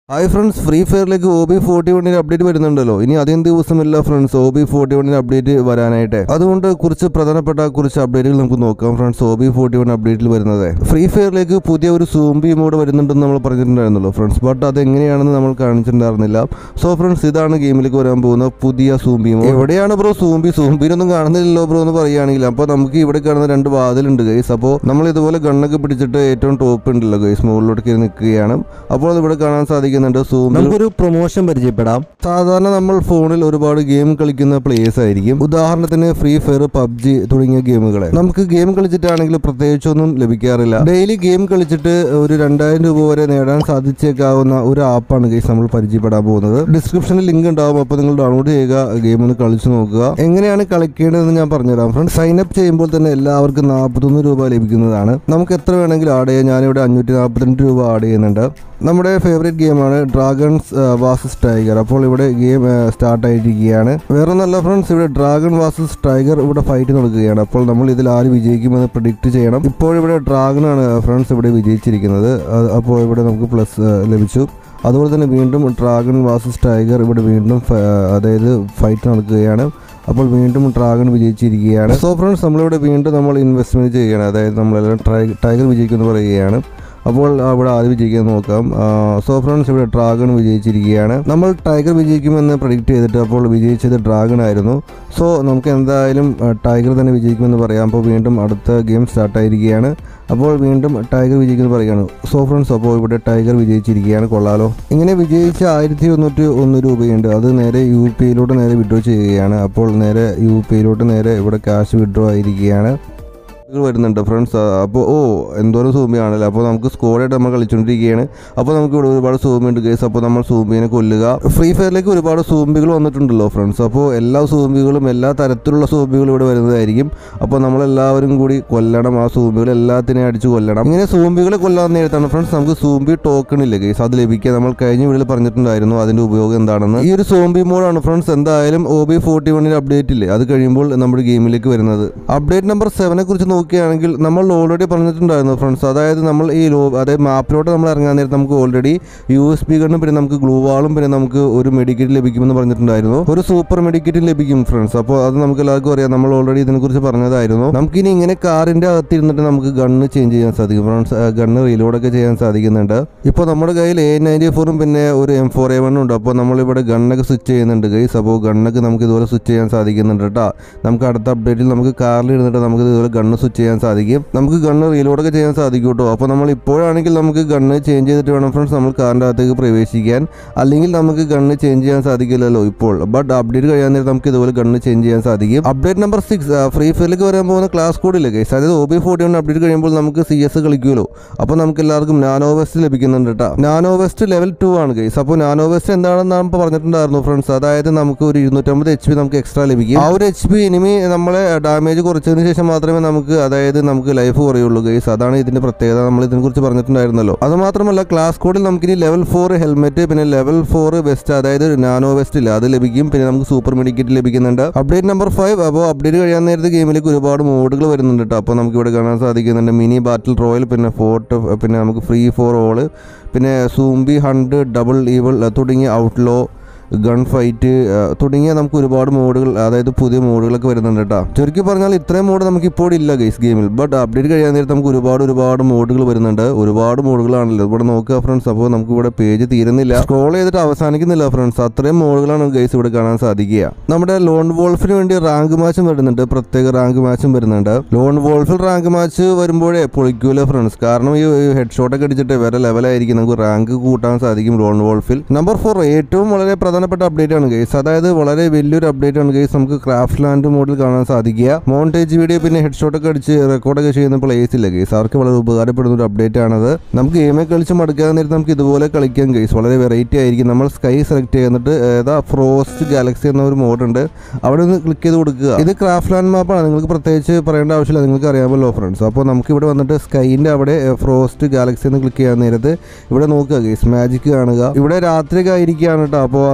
Hi friends free ഫയറിലേക്ക് O B forty വണ്ണിന് update വരുന്നുണ്ടല്ലോ ഇനി അധികം ദിവസമില്ല ഫ്രണ്ട്സ് ഒ ബി ഫോർട്ടി വണ്ണിന് അപ്ഡേറ്റ് വരാനായിട്ട് അതുകൊണ്ട് കുറച്ച് പ്രധാനപ്പെട്ട കുറച്ച് അപ്ഡേറ്റുകൾ നമുക്ക് നോക്കാം friends O B forty one അപ്ഡേറ്റിൽ വരുന്നത് ഫ്രീ ഫയറിലേക്ക് പുതിയ ഒരു സൂംബി മോഡ് വരുന്നുണ്ടെന്ന് നമ്മൾ പറഞ്ഞിട്ടുണ്ടായിരുന്നല്ലോ ഫ്രണ്ട്സ് ബട്ട് അത് എങ്ങനെയാണെന്ന് നമ്മൾ കാണിച്ചിട്ടുണ്ടായിരുന്നില്ല സോ ഫ്രണ്ട്സ് ഇതാണ് ഗെയിമിലേക്ക് വരാൻ പോകുന്ന പുതിയ സൂംബി മോഡ് എവിടെയാണ് ബ്രോ സൂംബി സൂംബിനൊന്നും കാണുന്നില്ലല്ലോ ബ്രോ എന്ന് പറയുകയാണെങ്കിൽ അപ്പോൾ നമുക്ക് ഇവിടെ കാണുന്ന രണ്ട് വാതിലുണ്ട് ഗൈസ് അപ്പോൾ നമ്മൾ ഇതുപോലെ ഗണ്ണൊക്കെ പിടിച്ചിട്ട് ഏറ്റവും ടോപ്പ് ഉണ്ടല്ലോ ഗൈസ് മുകളിലോട്ട് കയറി നിൽക്കുകയാണ് അപ്പോൾ അത് ഇവിടെ കാണാൻ സാധിക്കുന്നുണ്ട് സൂം നമുക്കൊരു പ്രൊമോഷൻ പരിചയപ്പെടാം സാധാരണ നമ്മൾ ഫോണിൽ ഒരുപാട് ഗെയിം കളിക്കുന്ന പ്ലേയേഴ്സ് ആയിരിക്കും ഉദാഹരണത്തിന് ഫ്രീ ഫയർ പബ്ജി തുടങ്ങിയ ഗെയിമുകളെ നമുക്ക് ഗെയിം കളിച്ചിട്ടാണെങ്കിൽ പ്രത്യേകിച്ചൊന്നും ലഭിക്കാറില്ല ഡെയിലി ഗെയിം കളിച്ചിട്ട് ഒരു രണ്ടായിരം രൂപ വരെ നേടാൻ സാധിച്ചേക്കാവുന്ന ഒരു ആപ്പാണ് ഗെയിം നമ്മൾ പരിചയപ്പെടാൻ പോകുന്നത് ഡിസ്ക്രിപ്ഷനിൽ ലിങ്ക് ഉണ്ടാവും അപ്പോൾ നിങ്ങൾ ഡൗൺലോഡ് ചെയ്യുക ഗെയിം ഒന്ന് കളിച്ചു നോക്കുക എങ്ങനെയാണ് കളിക്കേണ്ടതെന്ന് ഞാൻ പറഞ്ഞുതരാം ഫ്രണ്ട് സൈൻ അപ്പ് ചെയ്യുമ്പോൾ തന്നെ എല്ലാവർക്കും നാൽപ്പത്തൊന്ന് രൂപ ലഭിക്കുന്നതാണ് നമുക്ക് എത്ര വേണമെങ്കിലും ആഡ് ചെയ്യാം ഞാനിവിടെ അഞ്ഞൂറ്റി നാൽപ്പത്തിരണ്ട് രൂപ ആഡ് ചെയ്യുന്നുണ്ട് നമ്മുടെ ഫേവറേറ്റ് ഗെയിമാണ് ഡ്രാഗൺസ് വാസസ് ടൈഗർ അപ്പോൾ ഇവിടെ ഗെയിം സ്റ്റാർട്ട് ആയിരിക്കുകയാണ് വേറെ നല്ല ഫ്രണ്ട്സ് ഇവിടെ ഡ്രാഗൺ വാസസ് ടൈഗർ ഇവിടെ ഫൈറ്റ് നടക്കുകയാണ് അപ്പോൾ നമ്മൾ ഇതിൽ ആര് വിജയിക്കുമെന്ന് പ്രഡിക്റ്റ് ചെയ്യണം ഇപ്പോൾ ഇവിടെ ഡ്രാഗൺ ആണ് ഫ്രണ്ട്സ് ഇവിടെ വിജയിച്ചിരിക്കുന്നത് അത് അപ്പോൾ ഇവിടെ നമുക്ക് പ്ലസ് ലഭിച്ചു അതുപോലെ തന്നെ വീണ്ടും ഡ്രാഗൺ വാസസ് ടൈഗർ ഇവിടെ വീണ്ടും ഫ- അതായത് ഫൈറ്റ് നടക്കുകയാണ് അപ്പോൾ വീണ്ടും ഡ്രാഗൺ വിജയിച്ചിരിക്കുകയാണ് സോ ഫ്രണ്ട്സ് നമ്മളിവിടെ വീണ്ടും നമ്മൾ ഇൻവെസ്റ്റ്മെൻറ്റ് ചെയ്യുകയാണ് അതായത് നമ്മളെല്ലാം ട്രൈ- ടൈഗർ വിജയിക്കുമെന്ന് പറയുകയാണ് അപ്പോൾ അവിടെ ആദ്യം വിജയിക്കാൻ നോക്കാം സോ ഫ്രണ്ട്സ് ഇവിടെ ഡ്രാഗൺ വിജയിച്ചിരിക്കുകയാണ് നമ്മൾ ടൈഗർ വിജയിക്കുമെന്ന് പ്രഡിക്റ്റ് ചെയ്തിട്ട് അപ്പോൾ വിജയിച്ചത് ഡ്രാഗൺ ആയിരുന്നു സോ നമുക്ക് എന്തായാലും ആ, ടൈഗർ തന്നെ വിജയിക്കുമെന്ന് പറയാം അപ്പോൾ വീണ്ടും അടുത്ത ഗെയിം സ്റ്റാർട്ടായിരിക്കുകയാണ് അപ്പോൾ വീണ്ടും ടൈഗർ വിജയിക്കുമെന്ന് പറയുകയാണ് സോ ഫ്രണ്ട്സ് അപ്പോൾ ഇവിടെ ടൈഗർ വിജയിച്ചിരിക്കുകയാണ് കൊള്ളാലോ ഇങ്ങനെ വിജയിച്ച ആയിരത്തി തൊണ്ണൂറ്റി ഒന്ന് രൂപയുണ്ട് അത് നേരെ യു പി ഐയിലോട്ട് നേരെ വിഡ്രോ ചെയ്യുകയാണ് അപ്പോൾ നേരെ യു പി ഐയിലോട്ട് നേരെ ഇവിടെ ക്യാഷ് വിഡ്രോ ആയിരിക്കുകയാണ് ഇത് വരുന്നുണ്ട് ഫ്രണ്ട്സ് അപ്പോൾ ഓ എന്തോരം സൂമിയാണല്ലോ അപ്പോൾ നമുക്ക് സ്കോഡായിട്ട് നമ്മൾ കളിച്ചുകൊണ്ടിരിക്കുകയാണ് അപ്പോൾ നമുക്ക് ഇവിടെ ഒരുപാട് സൂമി ഉണ്ട് കേസ് അപ്പോൾ നമ്മൾ സൂമിനെ കൊല്ലുക ഫ്രീ ഫയറിലേക്ക് ഒരുപാട് സൂമ്പികൾ വന്നിട്ടുണ്ടല്ലോ ഫ്രണ്ട്സ് അപ്പോൾ എല്ലാ സൂമ്പികളും എല്ലാ തരത്തിലുള്ള സൂമ്പികളും ഇവിടെ വരുന്നതായിരിക്കും അപ്പോൾ നമ്മളെല്ലാവരും കൂടി കൊല്ലണം ആ സൂമ്പികൾ എല്ലാത്തിനെയും അടിച്ച് കൊല്ലണം ഇങ്ങനെ സൂമ്പികളെ കൊല്ലാൻ നേരത്താണ് ഫ്രണ്ട്സ് നമുക്ക് സൂമ്പി ടോക്കൺ ഇല്ല കേസ് അത് ലഭിക്കുക നമ്മൾ കഴിഞ്ഞ വീഡിയോയിൽ പറഞ്ഞിട്ടുണ്ടായിരുന്നു അതിൻ്റെ ഉപയോഗം എന്താണെന്ന് ഈ ഒരു സോംബി മോഡാണ് ഫ്രണ്ട്സ് എന്തായാലും ഒ ബി ഫോർട്ടി വണ്ണിന് അപ്ഡേറ്റ് ഇല്ലേ അത് കഴിയുമ്പോൾ നമ്മുടെ ഗെയിമിലേക്ക് വരുന്നത് അപ്ഡേറ്റ് നമ്പർ സെവനെ കുറിച്ച് നോക്കുകയാണെങ്കിൽ നമ്മൾ ഓൾറെഡി പറഞ്ഞിട്ടുണ്ടായിരുന്നു ഫ്രണ്ട്സ് അതായത് നമ്മൾ ഈ ലോ അതായത് മാപ്പിലോട്ട് നമ്മൾ ഇറങ്ങാൻ നേരത്ത് നമുക്ക് ഓൾറെഡി യു എസ് പി ഗണ്ണും പിന്നെ നമുക്ക് ഗ്ലൂ വാളും പിന്നെ നമുക്ക് ഒരു മെഡിക്കറ്റ് ലഭിക്കുമെന്ന് പറഞ്ഞിട്ടുണ്ടായിരുന്നു ഒരു സൂപ്പർ മെഡിക്കറ്റ് ലഭിക്കും ഫ്രണ്ട്സ് അപ്പോൾ അത് നമുക്ക് എല്ലാവർക്കും അറിയാം നമ്മൾ ഓൾറെഡി ഇതിനെക്കുറിച്ച് പറഞ്ഞതായിരുന്നു നമുക്കിനി ഇങ്ങനെ കാറിൻ്റെ അകത്തിരുന്നിട്ട് നമുക്ക് ഗണ്ണ് ചേഞ്ച് ചെയ്യാൻ സാധിക്കും ഫ്രണ്ട്സ് ഗണ്ണ് റീലോഡൊക്കെ ചെയ്യാൻ സാധിക്കുന്നുണ്ട് ഇപ്പോൾ നമ്മുടെ കയ്യിൽ എ നയൻറ്റി ഫോറും പിന്നെ ഒരു എം ഫോർ എ വണ്ണും ഉണ്ട് അപ്പോൾ നമ്മളിവിടെ ഗണ്ണൊക്കെ സ്വിച്ച് ചെയ്യുന്നുണ്ട് ഗൈസ് അപ്പോൾ ഗണ്ണൊക്കെ നമുക്ക് ഇതുപോലെ സ്വിച്ച് ചെയ്യാൻ സാധിക്കുന്നുണ്ട് കേട്ടോ നമുക്ക് അടുത്ത അപ്ഡേറ്റിൽ നമുക്ക് കാറിൽ ഇരുന്നിട്ട് നമുക്ക് ഇതുപോലെ ഗണ്ണ് സ്വിച്ച് ചെയ്യാൻ സാധിക്കും നമുക്ക് ഗണ്ണ് റീലോഡൊക്കെ ചെയ്യാൻ സാധിക്കും കേട്ടോ അപ്പോൾ നമ്മൾ ഇപ്പോഴാണെങ്കിൽ നമുക്ക് ഗണ്ണ് ചേഞ്ച് ചെയ്തിട്ട് വേണം ഫ്രണ്ട്സ് നമ്മൾ കാറിൻ്റെ അകത്തേക്ക് പ്രവേശിക്കാൻ അല്ലെങ്കിൽ നമുക്ക് ഗണ്ണ് ചേഞ്ച് ചെയ്യാൻ സാധിക്കില്ലല്ലോ ഇപ്പോൾ ബട്ട് അപ്ഡേറ്റ് കഴിയാൻ നേരം നമുക്ക് ഇതുപോലെ ഗണ്ണ് ചേഞ്ച് ചെയ്യാൻ സാധിക്കും അപ്ഡേറ്റ് നമ്പർ സിക്സ് ഫ്രീ ഫയറിലേക്ക് വരാൻ പോകുന്ന ക്ലാസ് കോഡ് ഇല്ലേ ഗൈസ് അതായത് O B forty one update കഴിയുമ്പോൾ നമുക്ക് സി എസ് കളിക്കുമല്ലോ അപ്പോൾ നമുക്ക് എല്ലാവർക്കും നാനോ വെസ്റ്റ് ലഭിക്കുന്നുണ്ട് കേട്ടോ നാനോ വെസ്റ്റ് ലെവൽ ടു ആണ് ഗൈസ് അപ്പോൾ നാനോ വെസ്റ്റ് എന്താണെന്ന് നമ്മൾ പറഞ്ഞിട്ടുണ്ടായിരുന്നു ഫ്രണ്ട്സ് അതായത് നമുക്ക് ഒരു ഇരുന്നൂറ്റമ്പത് എച്ച് പി നമുക്ക് എക്സ്ട്രാ ലഭിക്കും ആ ഒരു എച്ച് പി ഇനിമി നമ്മളെ ഡാമേജ് കുറച്ചതിന് ശേഷം മാത്രമേ നമുക്ക് അതായത് നമുക്ക് ലൈഫ് കുറയുള്ളൂ ഗൈസ് അതാണ് ഇതിന്റെ പ്രത്യേകത നമ്മൾ ഇതിനെക്കുറിച്ച് പറഞ്ഞിട്ടുണ്ടായിരുന്നല്ലോ അത് മാത്രമല്ല ക്ലാസ് കോഡിൽ നമുക്ക് ഇനി ലെവൽ ഫോർ ഹെൽമെറ്റ് പിന്നെ ലെവൽ ഫോർ വെസ്റ്റ് അതായത് നാനോ വെസ്റ്റ് ഇല്ല അത് ലഭിക്കും പിന്നെ നമുക്ക് സൂപ്പർ മെഡിക്കറ്റ് ലഭിക്കുന്നുണ്ട് അപ്ഡേറ്റ് നമ്പർ ഫൈവ് അപ്പോൾ അപ്ഡേറ്റ് കഴിയാൻ നേരത്തെ ഗെയിമിലേക്ക് ഒരുപാട് മോഡുകൾ വരുന്നുണ്ട് കേട്ടോ അപ്പോൾ നമുക്ക് ഇവിടെ കാണാൻ സാധിക്കുന്നുണ്ട് മിനി ബാറ്റിൽ റോയൽ പിന്നെ ഫോർട്ട് പിന്നെ നമുക്ക് ഫ്രീ ഫോർ ഓള് പിന്നെ സൂംബി ഹണ്ട് ഡബിൾ ഈവൾ തുടങ്ങിയ ഔട്ട്ലോ ഗൺ ഫൈറ്റ് തുടങ്ങിയ നമുക്ക് ഒരുപാട് മോഡുകൾ അതായത് പുതിയ മോഡുകളൊക്കെ വരുന്നുണ്ട് കേട്ടോ ചുരുക്കി പറഞ്ഞാൽ ഇത്രയും മോഡ് നമുക്ക് ഇപ്പോൾ ഇല്ല ഗൈസ് ഗെയിമിൽ ബട്ട് അപ്ഡേറ്റ് കഴിയാൻ നേരത്ത് നമുക്ക് ഒരുപാട് ഒരുപാട് മോഡുകൾ വരുന്നുണ്ട് ഒരുപാട് മോഡുകളാണല്ലോ ഇവിടെ നോക്കുക ഫ്രണ്ട്സ് അപ്പോൾ നമുക്ക് ഇവിടെ പേജ് തീരുന്നില്ല സ്ക്രോൾ ചെയ്തിട്ട് അവസാനിക്കുന്നില്ല ഫ്രണ്ട്സ് അത്രയും മോഡുകളാണ് ഗൈസ് ഇവിടെ കാണാൻ സാധിക്കുക നമ്മുടെ ലോൺ വോൾഫിന് വേണ്ടി റാങ്ക് മാച്ചും വരുന്നുണ്ട് പ്രത്യേക റാങ്ക് മാച്ചും വരുന്നുണ്ട് ലോൺ വോൾഫിൽ റാങ്ക് മാച്ച് വരുമ്പോഴേ പൊളിക്കൂല ഫ്രണ്ട്സ് കാരണം ഈ ഹെഡ് ഷോട്ടൊക്കെ അടിച്ചിട്ട് വേറെ ലെവലായിരിക്കും നമുക്ക് റാങ്ക് കൂട്ടാൻ സാധിക്കും ലോൺ വോൾഫിൽ നമ്പർ ഫോർ ഏറ്റവും വളരെ പ്രധാനപ്പെട്ട അപ്ഡേറ്റ് ആണ് ഗൈസ് അതായത് വളരെ വലിയൊരു അപ്ഡേറ്റ് ആണ് ഗൈസ് നമുക്ക് ക്രാഫ്റ്റ് ലാൻഡ് മോഡിൽ കാണാൻ സാധിക്കുക മോണ്ടേജ് വീഡിയോ പിന്നെ ഹെഡ് ഷോട്ടൊക്കെ അടിച്ച് റെക്കോർഡൊക്കെ ചെയ്യുന്ന പ്ലേസ് ഇല്ല ഗൈസ് അവർക്ക് വളരെ ഉപകാരപ്പെടുന്ന ഒരു അപ്ഡേറ്റ് ആണത് നമുക്ക് ഗെയിമെ കളിച്ച് മടുക്കാൻ നേരത്ത് നമുക്ക് ഇതുപോലെ കളിക്കാം ഗൈസ് വളരെ വെറൈറ്റി ആയിരിക്കും നമ്മൾ സ്കൈ സെലക്ട് ചെയ്യുന്നിട്ട് ഏതാ ഫ്രോസ്റ്റ് ഗാലക്സി എന്ന ഒരു മോഡ് ഉണ്ട് അവിടെ നിന്ന് ക്ലിക്ക് ചെയ്ത് കൊടുക്കുക ഇത് ക്രാഫ്റ്റ് ലാൻഡ് മാപ്പാണ് നിങ്ങൾക്ക് പ്രത്യേകിച്ച് പറയേണ്ട ആവശ്യമില്ല നിങ്ങൾക്ക് അറിയാമല്ലോ ഫ്രണ്ട്സ് അപ്പോൾ നമുക്ക് ഇവിടെ വന്നിട്ട് സ്കൈൻ്റെ അവിടെ ഫ്രോസ്റ്റ് ഗാലക്സി എന്ന് ക്ലിക്ക് ചെയ്യാൻ നേരത്ത് ഇവിടെ നോക്കുക ഗൈസ് മാജിക് കാണുക ഇവിടെ രാത്രിയൊക്കെ ആയിരിക്കുകയാണ് കേട്ടോ അപ്പോൾ അത്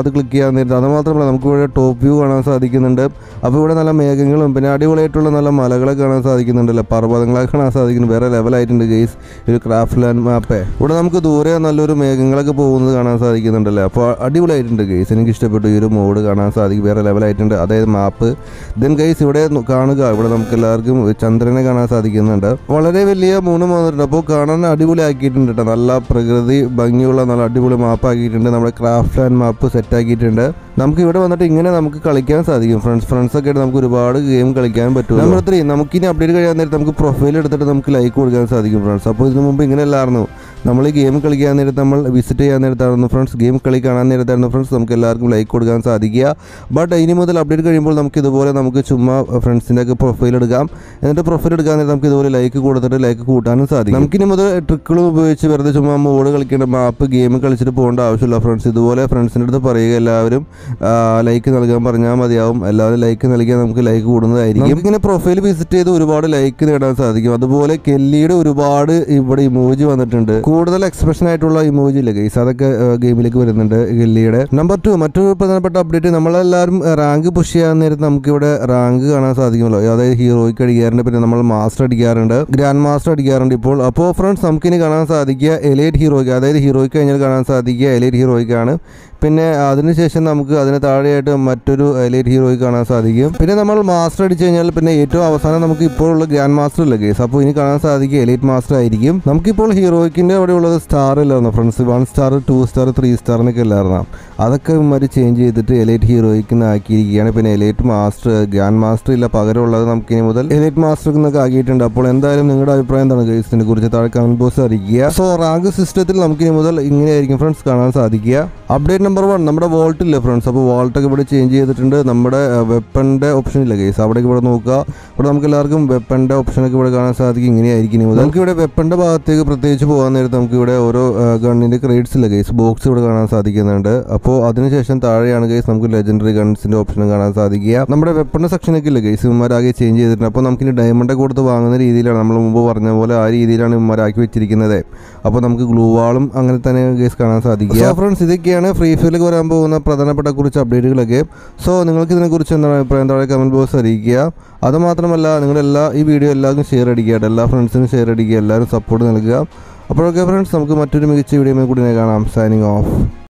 അത് ക്ലിക്ക് ചെയ്യാൻ നേരത്തെ അത് മാത്രമല്ല നമുക്ക് ഇവിടെ ടോപ്പ് വ്യൂ കാണാൻ സാധിക്കുന്നുണ്ട് അപ്പോൾ ഇവിടെ നല്ല മേഘങ്ങളും പിന്നെ അടിപൊളിയായിട്ടുള്ള നല്ല മലകളൊക്കെ കാണാൻ സാധിക്കുന്നുണ്ടല്ലോ പർവ്വതങ്ങളൊക്കെ കാണാൻ സാധിക്കുന്നു വേറെ ലെവലായിട്ടുണ്ട് ഗെയ്സ് ഒരു ക്രാഫ്റ്റ് ലാൻഡ് മാപ്പേ ഇവിടെ നമുക്ക് ദൂരെ നല്ലൊരു മേഘങ്ങളൊക്കെ പോകുന്നത് കാണാൻ സാധിക്കുന്നുണ്ടല്ലോ അപ്പോൾ അടിപൊളിയായിട്ടുണ്ട് ഗെയ്സ് എനിക്ക് ഇഷ്ടപ്പെട്ടു ഈ ഒരു മോഡ് കാണാൻ സാധിക്കും വേറെ ലെവലായിട്ടുണ്ട് അതായത് മാപ്പ് ദെൻ ഗൈസ് ഇവിടെ നോ- കാണുക ഇവിടെ നമുക്ക് എല്ലാവർക്കും ചന്ദ്രനെ കാണാൻ സാധിക്കുന്നുണ്ട് വളരെ വലിയ മൂന്ന് വന്നിട്ടുണ്ട് അപ്പോൾ കാണാൻ അടിപൊളിയാക്കിയിട്ടുണ്ട് കേട്ടോ നല്ല പ്രകൃതി ഭംഗിയുള്ള നല്ല അടിപൊളി മാപ്പ് ആക്കിയിട്ടുണ്ട് നമ്മുടെ ക്രാഫ്റ്റ് ആൻഡ് മാപ്പ് സെറ്റ് ആക്കിയിട്ടുണ്ട് നമുക്ക് ഇവിടെ വന്നിട്ട് ഇങ്ങനെ നമുക്ക് കളിക്കാൻ സാധിക്കും ഫ്രണ്ട്സ് ഫ്രണ്ട്സ് ഒക്കെ ആയിട്ട് നമുക്ക് ഒരുപാട് ഗെയിം കളിക്കാൻ പറ്റും നമ്പർ ത്രീ നമുക്ക് ഇനി അപ്ഡേറ്റ് കഴിയാൻ നേരത്ത് നമുക്ക് പ്രൊഫൈൽ എടുത്തിട്ട് നമുക്ക് ലൈക്ക് കൊടുക്കാൻ സാധിക്കും ഫ്രണ്ട്സ് അപ്പോൾ ഇതിനു മുമ്പ് ഇങ്ങനെ അല്ലായിരുന്നു നമ്മൾ ഈ ഗെയിം കളിക്കാൻ നേരത്ത് നമ്മൾ വിസിറ്റ് ചെയ്യാൻ നേരത്തായിരുന്നു ഫ്രണ്ട്സ് ഗെയിം കളി കാണാൻ നേരത്തായിരുന്നു ഫ്രണ്ട്സ് നമുക്ക് എല്ലാവർക്കും ലൈക്ക് കൊടുക്കാൻ സാധിക്കുക ബട്ട് ഇനി മുതൽ അപ്ഡേറ്റ് കഴിയുമ്പോൾ നമുക്ക് ഇതുപോലെ നമുക്ക് ചുമ്മാ ഫ്രണ്ട്സിൻ്റെ ഒക്കെ പ്രൊഫൈൽ എടുക്കാം എന്നിട്ട് പ്രൊഫൈൽ എടുക്കാൻ നേരത്ത് നമുക്ക് ഇതുപോലെ ലൈക്ക് കൊടുത്തിട്ട് ലൈക്ക് കൂട്ടാനും സാധിക്കും നമുക്കിനി മുതൽ ട്രിക്കുകൾ ഉപയോഗിച്ച് വെറുതെ ചുമ്മാ മോഡ് കളിക്കേണ്ട മാപ്പ് ഗെയിം കളിച്ചിട്ട് പോകേണ്ട ആവശ്യമില്ല ഫ്രണ്ട്സ് ഇതുപോലെ ഫ്രണ്ട്സിൻ്റെ അടുത്ത് പറയുക എല്ലാവരും ലൈക്ക് നൽകാൻ പറഞ്ഞാൽ മതിയാവും എല്ലാവരും ലൈക്ക് നൽകിയാൽ നമുക്ക് ലൈക്ക് കൂടുന്നതായിരിക്കും നമുക്കിങ്ങനെ പ്രൊഫൈൽ വിസിറ്റ് ചെയ്ത് ഒരുപാട് ലൈക്ക് നേടാൻ സാധിക്കും അതുപോലെ കെല്ലിയുടെ ഒരുപാട് ഇവിടെ ഇമോജി വന്നിട്ടുണ്ട് കൂടുതൽ എക്സ്പ്രഷൻ ആയിട്ടുള്ള ഇമോജി ഇല്ല ഗൈസ് അതൊക്കെ ഗെയിമിലേക്ക് വരുന്നുണ്ട് കെല്ലിയുടെ നമ്പർ ടു മറ്റൊരു പ്രധാനപ്പെട്ട അപ്ഡേറ്റ് നമ്മളെല്ലാവരും റാങ്ക് പുഷ് ചെയ്യാൻ നേരത്ത് നമുക്കിവിടെ റാങ്ക് കാണാൻ സാധിക്കുമല്ലോ അതായത് ഹീറോയ്ക്ക് അടിക്കാറുണ്ട് പിന്നെ നമ്മൾ മാസ്റ്റർ അടിക്കാറുണ്ട് ഗ്രാൻഡ് മാസ്റ്റർ അടിക്കാറുണ്ട് ഇപ്പോൾ അപ്പോൾ ഫ്രണ്ട്സ് നമുക്കിനി കാണാൻ സാധിക്കുക എലൈറ്റ് ഹീറോയ്ക്ക് അതായത് ഹീറോയ്ക്ക് കഴിഞ്ഞാൽ കാണാൻ സാധിക്കുക എലൈറ്റ് ഹീറോയ്ക്കാണ് പിന്നെ അതിനുശേഷം നമുക്ക് അതിന് താഴെയായിട്ട് മറ്റൊരു എലൈറ്റ് ഹീറോയെ കാണാൻ സാധിക്കും പിന്നെ നമ്മൾ മാസ്റ്റർ അടിച്ചു കഴിഞ്ഞാൽ പിന്നെ ഏറ്റവും അവസാനം നമുക്ക് ഇപ്പോഴുള്ള ഗ്രാൻഡ് മാസ്റ്റർ ഇല്ല കേസ് അപ്പോൾ ഇനി കാണാൻ സാധിക്കുക എലൈറ്റ് മാസ്റ്റർ ആയിരിക്കും നമുക്കിപ്പോൾ ഹീറോയ്ക്കിൻ്റെ അവിടെ ഉള്ളത് സ്റ്റാർ ഇല്ലായിരുന്നു friends one star two star three star എന്നൊക്കെ ഇല്ലായിരുന്നു അതൊക്കെ ഇവന്മാർ ചേഞ്ച് ചെയ്തിട്ട് എലൈറ്റ് ഹീറോയ്ക്ക് ആക്കിയിരിക്കുകയാണ് പിന്നെ എലൈറ്റ് മാസ്റ്റർ ഗ്രാൻഡ് മാസ്റ്റർ ഇല്ല പകരമുള്ളത് നമുക്ക് ഇനി മുതൽ എലൈറ്റ് മാസ്റ്റർ എന്നൊക്കെ ആക്കിയിട്ടുണ്ട് അപ്പോൾ എന്തായാലും നിങ്ങളുടെ അഭിപ്രായം എന്താണ് ഗൈസ് ഇതിനെ കുറിച്ച് താഴെ കമന്റ് ബോക്സ് അറിയിക്കുക സോ റാങ്ക് സിസ്റ്റത്തിൽ നമുക്ക് ഇനി മുതൽ ഇങ്ങനെയായിരിക്കും ഫ്രണ്ട്സ് കാണാൻ സാധിക്കുക അപ്ഡേറ്റ് നമ്പർ വൺ നമ്മുടെ വോൾട്ട് ഇല്ല ഫ്രണ്ട്സ് അപ്പോൾ വോൾട്ടൊക്കെ ഇവിടെ ചേഞ്ച് ചെയ്തിട്ടുണ്ട് നമ്മുടെ വെപ്പൻ്റെ ഓപ്ഷൻ ഇല്ല കേസ് അവിടേക്ക് ഇവിടെ നോക്കുക ഇവിടെ നമുക്ക് എല്ലാവർക്കും വെപ്പൻ്റെ ഓപ്ഷനൊക്കെ ഇവിടെ കാണാൻ സാധിക്കും ഇങ്ങനെയായിരിക്കും ഇനി മുതൽ നമുക്ക് ഇവിടെ വെപ്പൻ്റെ ഭാഗത്തേക്ക് പ്രത്യേകിച്ച് പോകാൻ നേരത്ത് നമുക്ക് ഇവിടെ ഓരോ ഗണ്ണിൻ്റെ ക്രേഡ്സ് ഇല്ല കേസ് ബോക്സ് ഇവിടെ കാണാൻ സാധിക്കുന്നുണ്ട് അപ്പോൾ അതിനുശേഷം താഴെയാണ് കേസ് നമുക്ക് ലെജൻഡറി ഗൺസിൻ്റെ ഓപ്ഷനും കാണാൻ സാധിക്കുക നമ്മുടെ വെപ്പൻ്റെ സെക്ഷനൊക്കെ ഇല്ല കേസ് ഇവന്മാരാകെ ചേഞ്ച് ചെയ്തിട്ടുണ്ട് അപ്പോൾ നമുക്കിനി ഡയമണ്ട് കൊടുത്ത് വാങ്ങുന്ന രീതിയിലാണ് നമ്മൾ മുമ്പ് പറഞ്ഞ പോലെ ആ രീതിയിലാണ് ഇവന്മാരാക്കി വെച്ചിരിക്കുന്നത് അപ്പോൾ നമുക്ക് ഗ്ലൂ വാളും അങ്ങനെ തന്നെ കേസ് കാണാൻ സാധിക്കുക ഫ്രണ്ട്സ് ഇതൊക്കെയാണ് ഫ്രീ ഫയറിലേക്ക് വരാൻ പോകുന്ന പ്രധാനപ്പെട്ട കുറച്ച് അപ്ഡേറ്റുകളൊക്കെ സോ നിങ്ങൾക്ക് ഇതിനെക്കുറിച്ച് എന്താണ് അഭിപ്രായം താഴെ കമൻറ്റ് ബോക്സ് അറിയിക്കുക അതുമാത്രമല്ല നിങ്ങളെല്ലാ ഈ വീഡിയോ എല്ലാവർക്കും ഷെയർ അടിക്കുക കേട്ടോ. എല്ലാ ഫ്രണ്ട്സിനും ഷെയർ അടിക്കുക എല്ലാവരും സപ്പോർട്ട് നൽകുക അപ്പോഴൊക്കെ ഫ്രണ്ട്സ് നമുക്ക് മറ്റൊരു മികച്ച വീഡിയോ കൂടി കാണാം സൈനിങ് ഓഫ്